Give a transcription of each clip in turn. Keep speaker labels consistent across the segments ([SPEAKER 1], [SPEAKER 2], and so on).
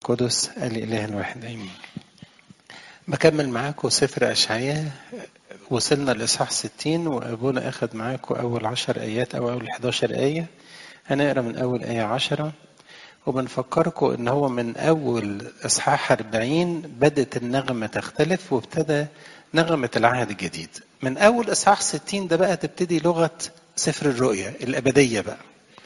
[SPEAKER 1] قدس الإله الواحد آمين بكمل معاكم سفر أشعياء وصلنا لإصحاح 60 وأبونا أخذ معاكم أول 10 آيات أو أول 11 آية هنقرا من أول آية 10 وبنفكركم إن هو من أول إصحاح 40 بدت النغمة تختلف وابتدى نغمة العهد الجديد من أول إصحاح 60 ده بقى تبتدي لغة سفر الرؤيا الأبدية بقى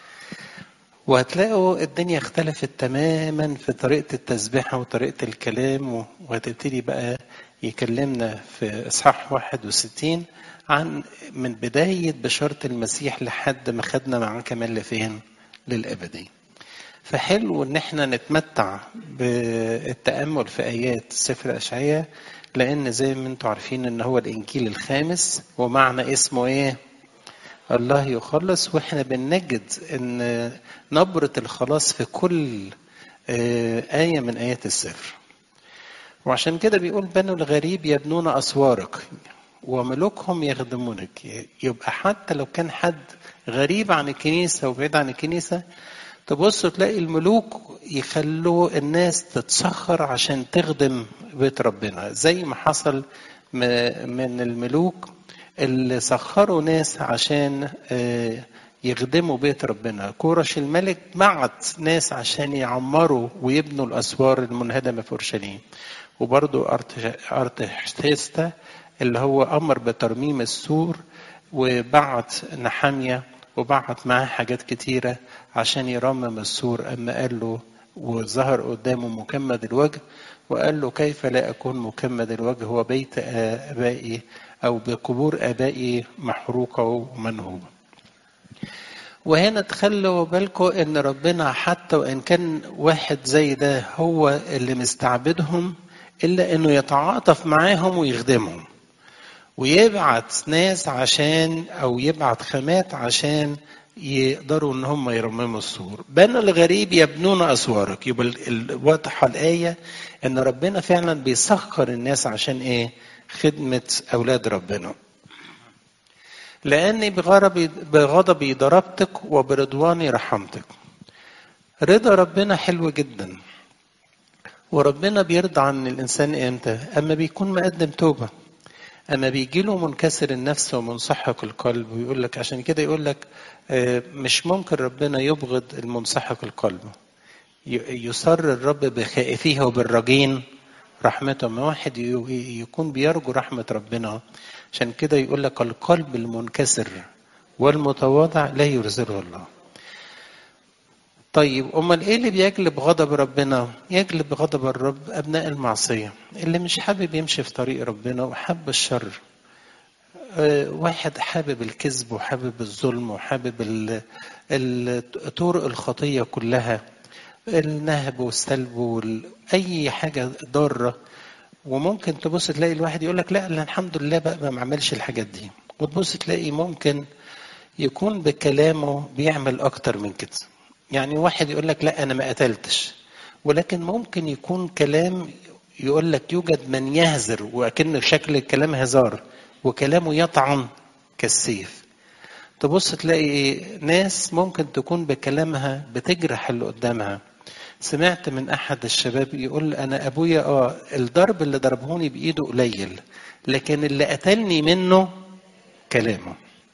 [SPEAKER 1] وهتلاقوا الدنيا اختلفت تماما في طريقة التسبيحة وطريقة الكلام وهتبتدي بقى يكلمنا في إصحاح 61 عن من بداية بشارة المسيح لحد ما خدنا معاه كمان لفين؟ للأبدية. فحلو إن احنا نتمتع بالتأمل في آيات سفر أشعياء لأن زي ما انتم عارفين إن هو الإنجيل الخامس ومعنى اسمه إيه؟ الله يخلص واحنا بنجد ان نبرة الخلاص في كل آية من آيات السفر وعشان كده بيقول بنو الغريب يبنون أسوارك وملوكهم يخدمونك يبقى حتى لو كان حد غريب عن الكنيسة وبعيد عن الكنيسة تبصوا تلاقي الملوك يخلوا الناس تتسخر عشان تخدم بيت ربنا زي ما حصل من الملوك اللي سخروا ناس عشان يخدموا بيت ربنا كورش الملك بعت ناس عشان يعمروا ويبنوا الأسوار المنهدمة في أورشليم وبرضو أرتحشتيستا اللي هو أمر بترميم السور وبعت نحامية وبعت معاه حاجات كتيرة عشان يرمم السور أما قال له وظهر قدامه مكمد الوجه وقال له كيف لا أكون مكمد الوجه هو بيت آبائي أو بقبور آبائي محروقة ومنهوبة وهنا تخلوا بالكم ان ربنا حتى وان كان واحد زي ده هو اللي مستعبدهم الا انه يتعاطف معاهم ويخدمهم ويبعت ناس عشان او يبعت خامات عشان يقدروا ان هم يرمموا السور بنو الغريب يبنون اسوارك يبقى واضحه الايه ان ربنا فعلا بيسخر الناس عشان ايه خدمه اولاد ربنا لاني بغضبي بغضبي ضربتك وبرضواني رحمتك رضا ربنا حلو جدا وربنا بيرضى عن الانسان امتى اما بيكون مقدم توبه اما بيجي له منكسر النفس ومنسحق القلب ويقول لك عشان كده يقول لك مش ممكن ربنا يبغض المنسحق القلب يسر الرب بخائفيه وبالرجين رحمته ما واحد يكون بيرجو رحمة ربنا عشان كده يقول لك القلب المنكسر والمتواضع لا يرزقه الله طيب امال ايه اللي بيجلب غضب ربنا يجلب غضب الرب ابناء المعصيه اللي مش حابب يمشي في طريق ربنا وحب الشر واحد حابب الكذب وحابب الظلم وحابب طرق الخطيه كلها النهب والسلب واي حاجه ضاره وممكن تبص تلاقي الواحد يقول لك لا الحمد لله بقى ما عملش الحاجات دي وتبص تلاقي ممكن يكون بكلامه بيعمل اكتر من كده يعني واحد يقول لك لا انا ما قتلتش ولكن ممكن يكون كلام يقول لك يوجد من يهزر وكأن شكل الكلام هزار وكلامه يطعن كالسيف تبص تلاقي ناس ممكن تكون بكلامها بتجرح اللي قدامها سمعت من احد الشباب يقول انا ابويا اه الضرب اللي ضربهوني بايده قليل لكن اللي قتلني منه كلامه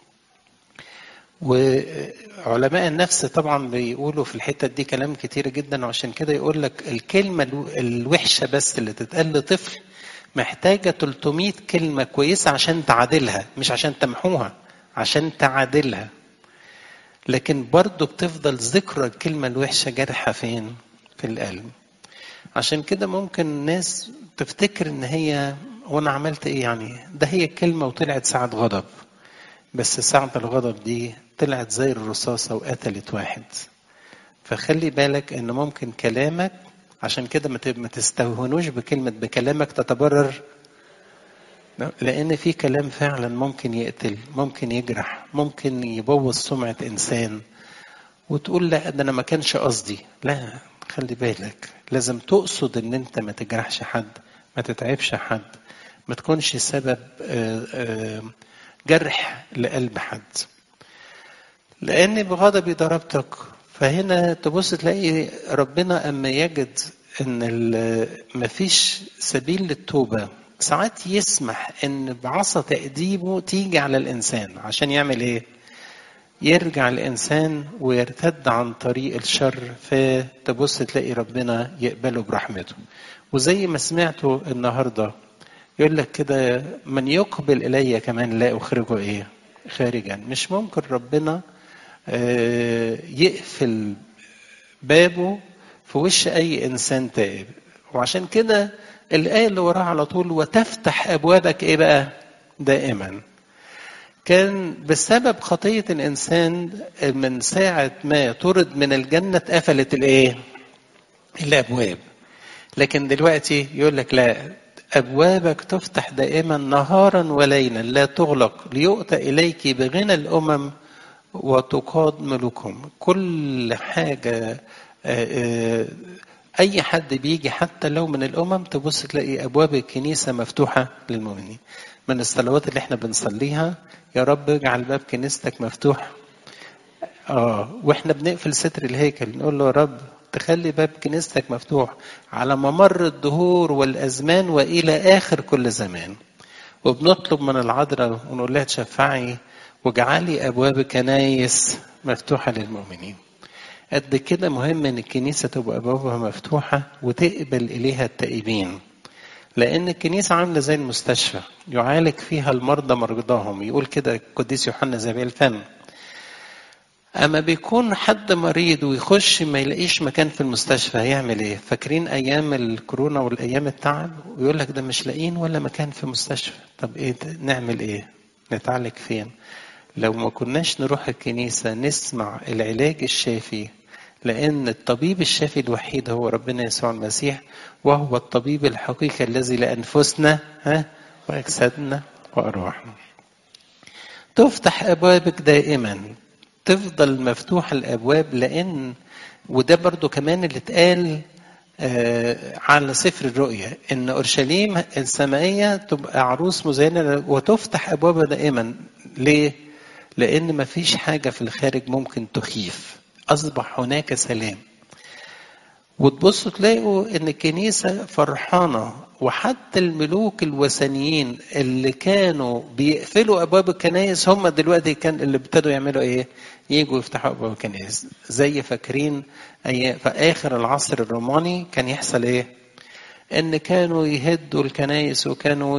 [SPEAKER 1] وعلماء النفس طبعا بيقولوا في الحته دي كلام كتير جدا وعشان كده يقول لك الكلمه الوحشه بس اللي تتقال لطفل محتاجه 300 كلمه كويسه عشان تعادلها مش عشان تمحوها عشان تعادلها لكن برضه بتفضل ذكرى الكلمه الوحشه جارحه فين في القلب عشان كده ممكن الناس تفتكر ان هي وانا عملت ايه يعني ده هي كلمه وطلعت ساعه غضب بس ساعة الغضب دي طلعت زي الرصاصة وقتلت واحد فخلي بالك ان ممكن كلامك عشان كده ما تستهونوش بكلمة بكلامك تتبرر لان في كلام فعلا ممكن يقتل ممكن يجرح ممكن يبوظ سمعة انسان وتقول لا ده انا ما كانش قصدي لا خلي بالك لازم تقصد ان انت ما تجرحش حد ما تتعبش حد ما تكونش سبب آآ آآ جرح لقلب حد لأني بغضبي ضربتك فهنا تبص تلاقي ربنا أما يجد ان ال- مفيش سبيل للتوبه ساعات يسمح ان بعصا تأديبه تيجي على الانسان عشان يعمل ايه يرجع الانسان ويرتد عن طريق الشر فتبص تلاقي ربنا يقبله برحمته وزي ما سمعته النهارده يقول لك كده من يقبل الي كمان لا اخرجه ايه خارجا مش ممكن ربنا آه، يقفل بابه في وش اي انسان تائب وعشان كده الايه اللي وراها على طول وتفتح ابوابك ايه بقى دائما كان بسبب خطيه الانسان من ساعه ما طرد من الجنه اتقفلت الايه الابواب لكن دلوقتي يقول لك لا ابوابك تفتح دائما نهارا وليلا لا تغلق ليؤتى اليك بغنى الامم وتقاد ملوكهم كل حاجه آه، آه، اي حد بيجي حتى لو من الامم تبص تلاقي ابواب الكنيسه مفتوحه للمؤمنين من الصلوات اللي احنا بنصليها يا رب اجعل باب كنيستك مفتوح اه واحنا بنقفل ستر الهيكل نقول له يا رب تخلي باب كنيستك مفتوح على ممر الدهور والازمان والى اخر كل زمان وبنطلب من العذراء ونقول لها تشفعي واجعلي ابواب كنايس مفتوحه للمؤمنين قد كده مهم ان الكنيسه تبقى ابوابها مفتوحه وتقبل اليها التائبين لان الكنيسه عامله زي المستشفى يعالج فيها المرضى مرضاهم يقول كده القديس يوحنا زبيل الفم اما بيكون حد مريض ويخش ما يلاقيش مكان في المستشفى هيعمل ايه فاكرين ايام الكورونا والايام التعب ويقول لك ده مش لاقيين ولا مكان في مستشفى طب ايه ده؟ نعمل ايه نتعالج فين لو ما كناش نروح الكنيسه نسمع العلاج الشافي لأن الطبيب الشافي الوحيد هو ربنا يسوع المسيح وهو الطبيب الحقيقي الذي لأنفسنا ها وأجسادنا وأرواحنا. تفتح أبوابك دائما تفضل مفتوحة الأبواب لأن وده برضو كمان اللي اتقال آه على سفر الرؤيا ان اورشليم السمائيه تبقى عروس مزينه وتفتح ابوابها دائما ليه؟ لان ما فيش حاجه في الخارج ممكن تخيف اصبح هناك سلام وتبصوا تلاقوا ان الكنيسه فرحانه وحتى الملوك الوثنيين اللي كانوا بيقفلوا ابواب الكنائس هم دلوقتي كان اللي ابتدوا يعملوا ايه؟ يجوا يفتحوا ابواب الكنائس زي فاكرين أي في اخر العصر الروماني كان يحصل ايه؟ ان كانوا يهدوا الكنائس وكانوا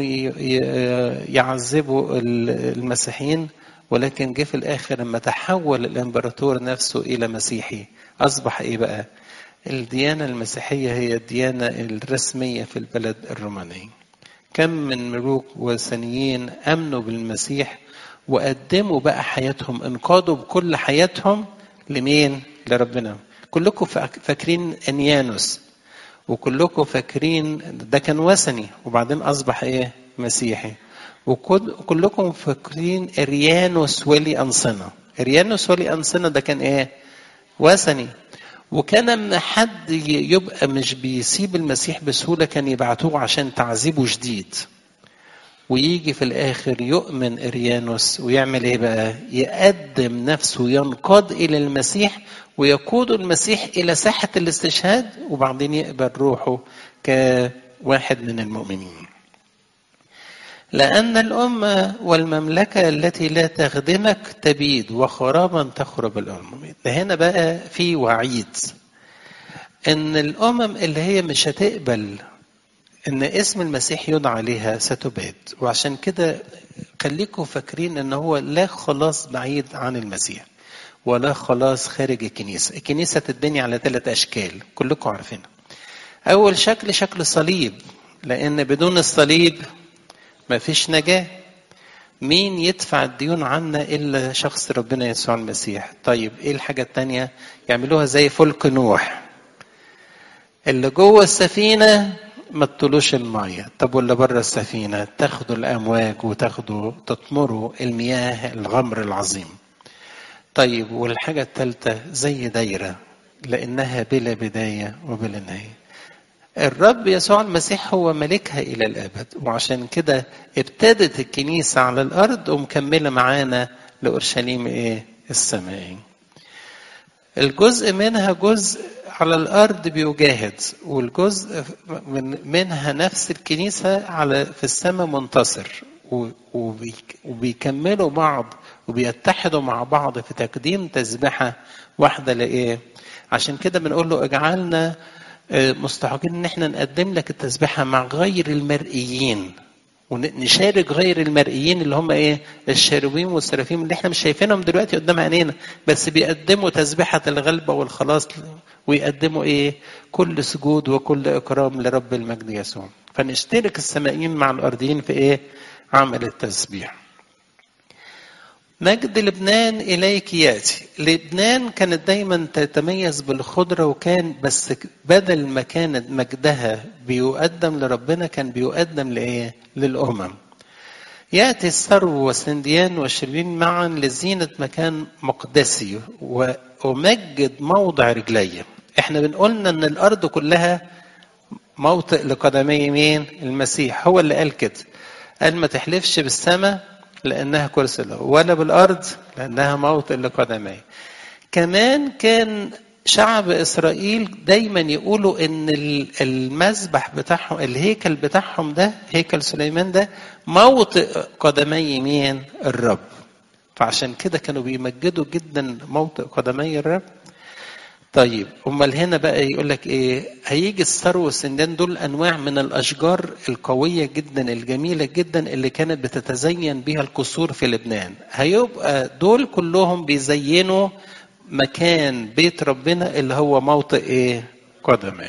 [SPEAKER 1] يعذبوا المسيحيين ولكن جه في الاخر لما تحول الامبراطور نفسه الى مسيحي اصبح ايه بقى؟ الديانة المسيحية هي الديانة الرسمية في البلد الروماني كم من ملوك وثنيين أمنوا بالمسيح وقدموا بقى حياتهم انقادوا بكل حياتهم لمين؟ لربنا كلكم فاكرين انيانوس وكلكم فاكرين ده كان وثني وبعدين اصبح ايه؟ مسيحي وكلكم فاكرين اريانوس ولي انصنه اريانوس ولي انصنه ده كان ايه؟ وثني وكان لما حد يبقى مش بيسيب المسيح بسهولة كان يبعتوه عشان تعذيبه شديد ويجي في الآخر يؤمن إريانوس ويعمل إيه بقى؟ يقدم نفسه ينقاد إلى المسيح ويقود المسيح إلى ساحة الاستشهاد وبعدين يقبل روحه كواحد من المؤمنين. لأن الأمة والمملكة التي لا تخدمك تبيد وخرابا تخرب الأمم ده هنا بقى في وعيد إن الأمم اللي هي مش هتقبل إن اسم المسيح يدعى عليها ستباد وعشان كده خليكم فاكرين إن هو لا خلاص بعيد عن المسيح ولا خلاص خارج الكنيسة الكنيسة تتبني على ثلاث أشكال كلكم عارفينها أول شكل شكل صليب لأن بدون الصليب ما فيش نجاة مين يدفع الديون عنا إلا شخص ربنا يسوع المسيح طيب إيه الحاجة التانية يعملوها زي فلك نوح اللي جوه السفينة ما تطلوش المية طب واللي بره السفينة تاخدوا الأمواج وتاخدوا تطمروا المياه الغمر العظيم طيب والحاجة الثالثة زي دايرة لأنها بلا بداية وبلا نهاية الرب يسوع المسيح هو ملكها إلى الأبد وعشان كده ابتدت الكنيسة على الأرض ومكملة معانا لأورشليم إيه السمائي الجزء منها جزء على الارض بيجاهد والجزء من منها نفس الكنيسه على في السماء منتصر وبيكملوا بعض وبيتحدوا مع بعض في تقديم تسبحه واحده لايه؟ عشان كده بنقول له اجعلنا مستحقين ان احنا نقدم لك التسبحه مع غير المرئيين ونشارك غير المرئيين اللي هم ايه الشاروبيم والسرافيم اللي احنا مش شايفينهم دلوقتي قدام عينينا بس بيقدموا تسبحة الغلبة والخلاص ويقدموا ايه كل سجود وكل اكرام لرب المجد يسوع فنشترك السمائيين مع الارضيين في ايه عمل التسبيح مجد لبنان إليك يأتي لبنان كانت دايما تتميز بالخضرة وكان بس بدل ما كانت مجدها بيقدم لربنا كان بيقدم لإيه؟ للأمم يأتي الثرو والسنديان والشربين معا لزينة مكان مقدسي وأمجد موضع رجلي احنا بنقولنا ان الأرض كلها موطئ لقدمي مين؟ المسيح هو اللي قال كده قال ما تحلفش بالسماء لأنها كرسي له ولا بالأرض لأنها موطئ لقدميه كمان كان شعب إسرائيل دايما يقولوا إن المذبح بتاعهم الهيكل بتاعهم ده هيكل سليمان ده موطئ قدمي مين الرب فعشان كده كانوا بيمجدوا جدا موطئ قدمي الرب طيب امال هنا بقى يقول لك ايه هيجي الثرو والسندان دول انواع من الاشجار القويه جدا الجميله جدا اللي كانت بتتزين بها القصور في لبنان هيبقى دول كلهم بيزينوا مكان بيت ربنا اللي هو موطئ ايه قدمي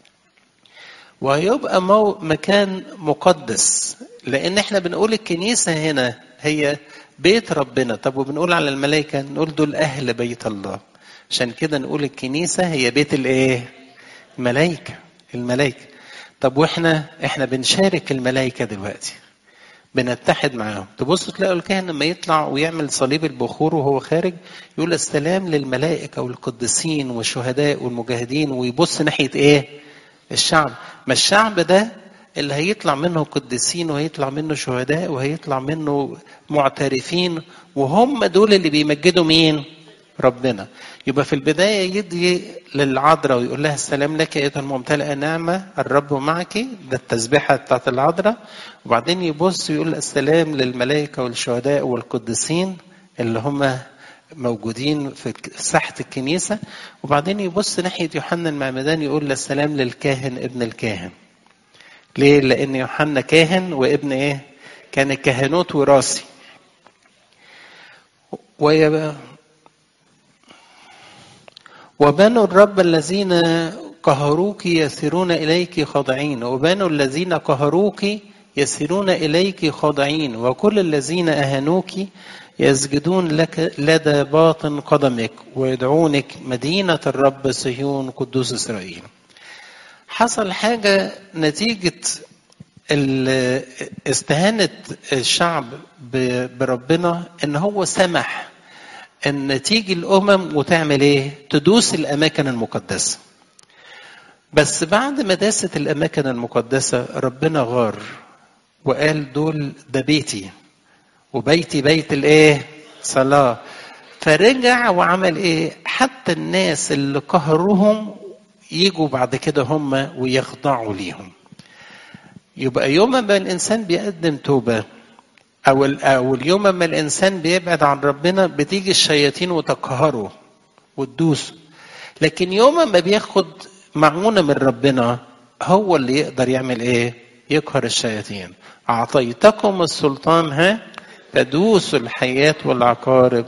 [SPEAKER 1] وهيبقى مو مكان مقدس لان احنا بنقول الكنيسه هنا هي بيت ربنا طب وبنقول على الملائكه نقول دول اهل بيت الله عشان كده نقول الكنيسة هي بيت الايه؟ الملائكة الملائكة طب واحنا احنا بنشارك الملائكة دلوقتي بنتحد معاهم تبصوا تلاقوا الكاهن لما يطلع ويعمل صليب البخور وهو خارج يقول السلام للملائكة والقديسين والشهداء والمجاهدين ويبص ناحية ايه؟ الشعب ما الشعب ده اللي هيطلع منه قديسين وهيطلع منه شهداء وهيطلع منه معترفين وهم دول اللي بيمجدوا مين؟ ربنا يبقى في البداية يدي للعذراء ويقول لها السلام لك أيتها الممتلئة نعمة الرب معك ده التسبيحة بتاعت العذراء وبعدين يبص ويقول السلام للملائكة والشهداء والقديسين اللي هم موجودين في ساحة الكنيسة وبعدين يبص ناحية يوحنا المعمدان يقول السلام للكاهن ابن الكاهن ليه؟ لأن يوحنا كاهن وابن إيه؟ كان الكهنوت وراثي ويبقى وبنو الرب الذين قهروك يسيرون إليك خاضعين وبنو الذين قهروك يسيرون إليك خاضعين وكل الذين أهانوك يسجدون لك لدى باطن قدمك ويدعونك مدينة الرب صهيون قدوس إسرائيل حصل حاجة نتيجة استهانة الشعب بربنا ان هو سمح ان تيجي الامم وتعمل ايه تدوس الاماكن المقدسه بس بعد ما داست الاماكن المقدسه ربنا غار وقال دول ده بيتي وبيتي بيت الايه صلاه فرجع وعمل ايه حتى الناس اللي قهروهم يجوا بعد كده هم ويخضعوا ليهم يبقى يوم ما الانسان بيقدم توبه او او اليوم ما الانسان بيبعد عن ربنا بتيجي الشياطين وتقهره وتدوسه لكن يوم ما بياخد معونه من ربنا هو اللي يقدر يعمل ايه يقهر الشياطين اعطيتكم السلطان ها تدوسوا الحياه والعقارب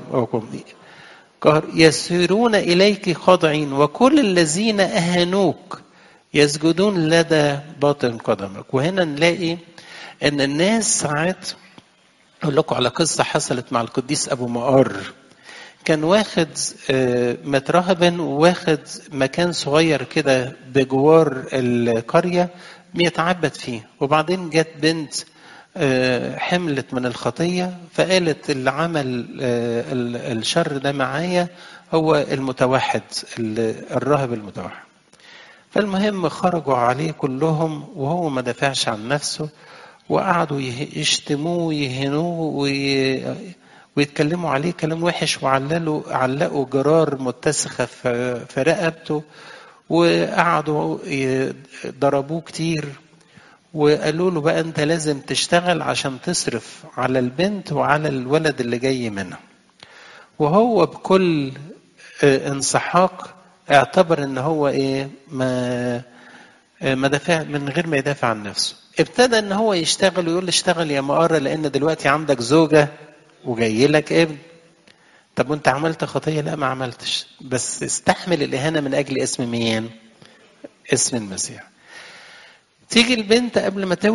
[SPEAKER 1] يسيرون اليك خاضعين وكل الذين اهانوك يسجدون لدى باطن قدمك وهنا نلاقي ان الناس ساعات اقول لكم على قصه حصلت مع القديس ابو مقار كان واخد مترهبا واخد مكان صغير كده بجوار القريه بيتعبد فيه وبعدين جت بنت حملت من الخطيه فقالت اللي عمل الشر ده معايا هو المتوحد الراهب المتوحد فالمهم خرجوا عليه كلهم وهو ما دافعش عن نفسه وقعدوا يشتموه ويهنوه ويتكلموا عليه كلام وحش وعلقوا علقوا جرار متسخة في رقبته وقعدوا ضربوه كتير وقالوا له بقى انت لازم تشتغل عشان تصرف على البنت وعلى الولد اللي جاي منها وهو بكل انسحاق اعتبر ان هو ايه ما ما دافع من غير ما يدافع عن نفسه ابتدى ان هو يشتغل ويقول اشتغل يا مقارة لان دلوقتي عندك زوجة وجاي لك ابن طب وانت عملت خطية لا ما عملتش بس استحمل الاهانة من اجل اسم مين اسم المسيح تيجي البنت قبل ما تولد